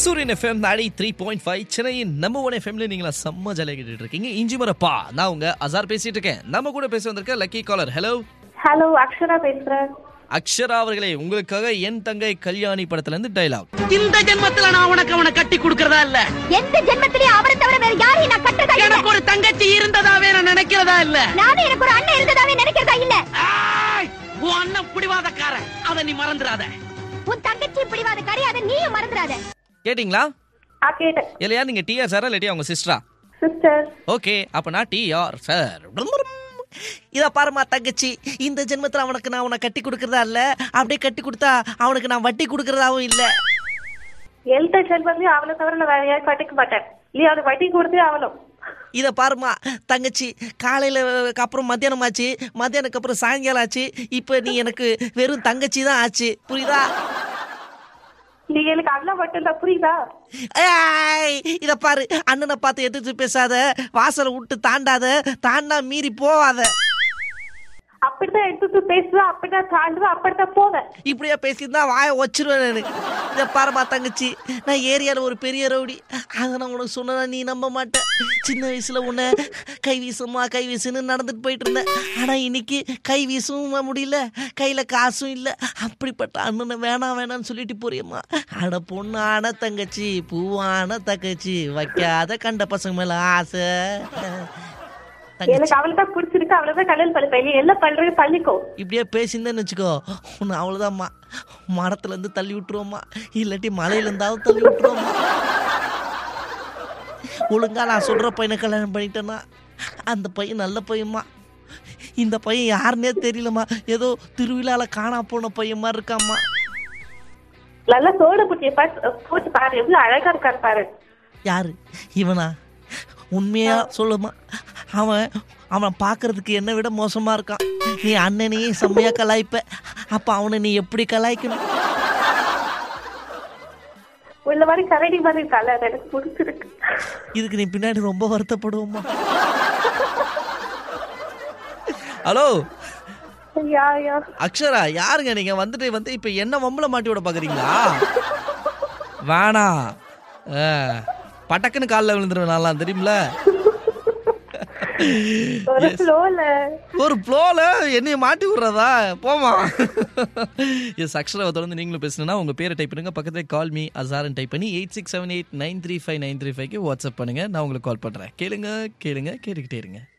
சூரியன் எஃப்எம் நாடி three point five சென்னையின் நம்ம ஒன் எஃப்எம்ல நீங்களா செம்ம ஜாலியாக கேட்டுட்டு இருக்கீங்க இஞ்சி மரப்பா நான் உங்க அசார் பேசிட்டு இருக்கேன் நம்ம கூட பேச வந்திருக்க lucky caller hello hello Akshara பேசுறேன் அக்ஷரா அவர்களே உங்களுக்காக என் தங்கை கல்யாணி படத்துல இருந்து டைலாக் இந்த ஜென்மத்துல நான் உனக்கு அவனை கட்டி கொடுக்கறதா இல்ல எந்த ஜென்மத்திலேயும் அவரை தவிர வேற யாரையும் நான் கட்டுறதா இல்ல எனக்கு ஒரு தங்கச்சி இருந்ததாவே நான் நினைக்கிறதா இல்ல நானும் எனக்கு ஒரு அண்ணன் இருந்ததாவே நினைக்கிறதா இல்ல ஆய்! உன் அண்ணன் பிடிவாதக்காரன் அத நீ மறந்துடாத உன் தங்கச்சி பிடிவாத கரையாத நீயும் மறந்துடாத கேட்டிங்களா ஆ கேட்டேன் இல்லையா நீங்க டிஆர் சாரா இல்லாட்டி அவங்க சிஸ்டரா சிஸ்டர் ஓகே அப்ப நான் டிஆர் சார் இத பாருமா தங்கச்சி இந்த ஜென்மத்துல அவனுக்கு நான் உன்னை கட்டி கொடுக்கறதா இல்ல அப்படியே கட்டி கொடுத்தா அவனுக்கு நான் வட்டி கொடுக்கறதாவும் இல்ல எந்த ஜென்மத்திலயும் அவளை தவிர நான் வேற யாரும் கட்டிக்க மாட்டேன் இல்லையா அவனுக்கு வட்டி கொடுத்தே ஆகணும் இத பாருமா தங்கச்சி காலையில அப்புறம் மத்தியானம் ஆச்சு மத்தியானத்துக்கு அப்புறம் சாயங்காலம் ஆச்சு இப்ப நீ எனக்கு வெறும் தங்கச்சி தான் ஆச்சு புரியுதா நீ எனக்கு அண்ணன் மட்டும் தான் புரியுதா ஏய், இத பாரு அண்ணனை பார்த்து எதிர்த்து பேசாத வாசலை விட்டு தாண்டாத தாண்டா மீறி போவாத அப்படித்தான் எடுத்து பேசுவேன் அப்படித்தான் தாண்டுவேன் அப்படித்தான் போவேன் இப்படியா பேசியிருந்தா வாயை வச்சிருவேன் நானு இதை பாருமா தங்கச்சி நான் ஏரியாவில் ஒரு பெரிய ரவுடி அதை நான் உனக்கு சொன்னா நீ நம்ப மாட்டேன் சின்ன வயசுல உன்னை கை வீசுமா கை வீசுன்னு நடந்துட்டு போயிட்டு இருந்தேன் ஆனா இன்னைக்கு கை வீசவும் முடியல கையில காசும் இல்லை அப்படிப்பட்ட அண்ணனை வேணாம் வேணாம்னு சொல்லிட்டு போறியம்மா அட பொண்ணு ஆன தங்கச்சி பூவான தங்கச்சி வைக்காத கண்ட பசங்க மேல ஆசை தங்கச்சி எனக்கு அவளை தான் பிடிச்சிருக்கு அவளை தான் கல்யாணம் பண்ணிப்பேன் நீ என்ன பண்றது பண்ணிக்கோ இப்படியே பேசியிருந்தேன்னு வச்சுக்கோ உன்னை அவ்வளோதாம்மா மரத்துலேருந்து தள்ளி விட்டுருவோம்மா இல்லாட்டி மலையிலேருந்தாவது தள்ளி விட்டுருவோம்மா ஒழுங்கா நான் சொல்கிற பையனை கல்யாணம் பண்ணிட்டேன்னா அந்த பையன் நல்ல பையன்மா இந்த பையன் யாருன்னே தெரியலம்மா ஏதோ திருவிழால காணா போன பையன் மாதிரி இருக்காம்மா நல்லா சோட புட்டிய போட்டு பாரு எவ்வளவு அழகா இருக்காரு பாரு யாரு இவனா உண்மையா சொல்லுமா அவன் அவன் பார்க்கறதுக்கு என்னை விட மோசமா இருக்கான் நீ அண்ணனையே செம்மையா கலாய்ப்ப அப்ப அவனை நீ எப்படி கலாய்க்கணும் உள்ள மாதிரி கரடி மாதிரி இருக்கால அது எனக்கு பிடிச்சிருக்கு இதுக்கு நீ பின்னாடி ரொம்ப வருத்தப்படுவோமா ஹலோ யா யா அக்ஷரா யாருங்க நீங்க வந்துட்டு வந்து இப்ப என்ன வம்பல மாட்டி விட பாக்குறீங்களா வேணாம் ஆ, பட்டக்குன்னு காலில் விழுந்துருவேன் நல்லா தெரியுமில ஒரு ஃப்ளோல ஒரு ப்ளோல என்னைய மாட்டி விடுறதா போமா எஸ் அக்ஷராவை தொடர்ந்து நீங்களும் பேசணும்னா உங்க பேரை டைப் பண்ணுங்க பக்கத்துல கால் மீ அசாரன் டைப் பண்ணி eight six seven eight nine three five nine three ஃபைவ்க்கு வாட்ஸ்அப் பண்ணுங்க நான் உங்களுக்கு கால் பண்றேன் கேளுங்க கேளுங்க கேட்டுக்கிட்டே இருங்க